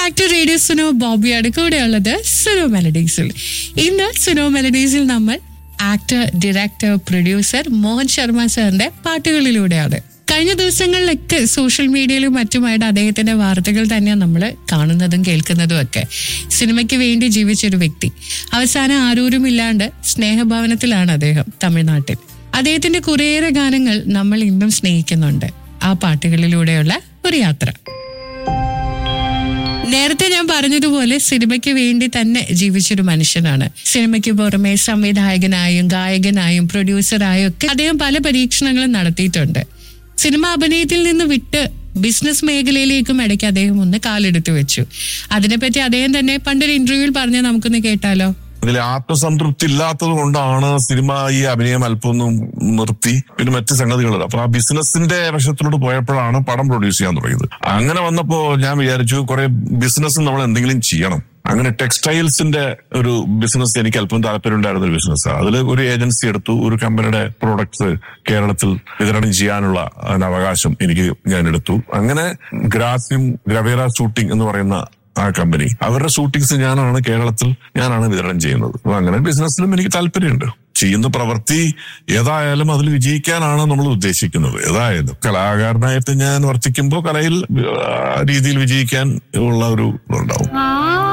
back to radio Suno ബോബിയാണ് കൂടെയുള്ളത് സുനോ മെലഡീസിൽ ഇന്ന് സുനോ മെലഡീസിൽ നമ്മൾ actor director producer Mohan Sharma സാറിന്റെ പാട്ടുകളിലൂടെയാണ് കഴിഞ്ഞ ദിവസങ്ങളിലൊക്കെ സോഷ്യൽ മീഡിയയിലും മറ്റുമായിട്ട് അദ്ദേഹത്തിന്റെ വാർത്തകൾ തന്നെയാണ് നമ്മൾ കാണുന്നതും കേൾക്കുന്നതും ഒക്കെ സിനിമയ്ക്ക് വേണ്ടി ജീവിച്ചൊരു വ്യക്തി അവസാനം ആരൂരും ഇല്ലാണ്ട് സ്നേഹഭവനത്തിലാണ് അദ്ദേഹം തമിഴ്നാട്ടിൽ അദ്ദേഹത്തിന്റെ കുറേയേറെ ഗാനങ്ങൾ നമ്മൾ ഇന്നും സ്നേഹിക്കുന്നുണ്ട് ആ പാട്ടുകളിലൂടെയുള്ള ഒരു യാത്ര നേരത്തെ ഞാൻ പറഞ്ഞതുപോലെ സിനിമയ്ക്ക് വേണ്ടി തന്നെ ജീവിച്ചൊരു മനുഷ്യനാണ് സിനിമയ്ക്ക് പുറമെ സംവിധായകനായും ഗായകനായും പ്രൊഡ്യൂസറായും ഒക്കെ അദ്ദേഹം പല പരീക്ഷണങ്ങളും നടത്തിയിട്ടുണ്ട് സിനിമ അഭിനയത്തിൽ നിന്ന് വിട്ട് ബിസിനസ് മേഖലയിലേക്കും ഇടയ്ക്ക് അദ്ദേഹം ഒന്ന് കാലെടുത്തു വെച്ചു അതിനെപ്പറ്റി അദ്ദേഹം തന്നെ പണ്ടൊരു ഇന്റർവ്യൂവിൽ പറഞ്ഞ നമുക്കൊന്ന് കേട്ടാലോ അതിൽ ആത്മസംതൃപ്തി ഇല്ലാത്തത് കൊണ്ടാണ് സിനിമ ഈ അഭിനയം അല്പം ഒന്ന് നിർത്തി പിന്നെ മറ്റ് സംഗതികൾ അപ്പൊ ആ ബിസിനസിന്റെ വശത്തിലോട്ട് പോയപ്പോഴാണ് പടം പ്രൊഡ്യൂസ് ചെയ്യാൻ തുടങ്ങിയത് അങ്ങനെ വന്നപ്പോ ഞാൻ വിചാരിച്ചു കുറെ ബിസിനസ് നമ്മൾ എന്തെങ്കിലും ചെയ്യണം അങ്ങനെ ടെക്സ്റ്റൈൽസിന്റെ ഒരു ബിസിനസ് എനിക്ക് അല്പം താല്പര്യം ഉണ്ടായിരുന്ന ഒരു ബിസിനസ് അതിൽ ഒരു ഏജൻസി എടുത്തു ഒരു കമ്പനിയുടെ പ്രോഡക്ട്സ് കേരളത്തിൽ വിതരണം ചെയ്യാനുള്ള അതിന് അവകാശം എനിക്ക് ഞാൻ എടുത്തു അങ്ങനെ ഗ്രാസ്യം ഗ്രവേറ ഷൂട്ടിംഗ് എന്ന് പറയുന്ന ആ കമ്പനി അവരുടെ ഷൂട്ടിങ്സ് ഞാനാണ് കേരളത്തിൽ ഞാനാണ് വിതരണം ചെയ്യുന്നത് അപ്പൊ അങ്ങനെ ബിസിനസ്സിലും എനിക്ക് താല്പര്യമുണ്ട് ചെയ്യുന്ന പ്രവൃത്തി ഏതായാലും അതിൽ വിജയിക്കാനാണ് നമ്മൾ ഉദ്ദേശിക്കുന്നത് ഏതായാലും കലാകാരനായിട്ട് ഞാൻ വർത്തിക്കുമ്പോൾ കലയിൽ ആ രീതിയിൽ വിജയിക്കാൻ ഉള്ള ഒരു ഇതുണ്ടാവും ആ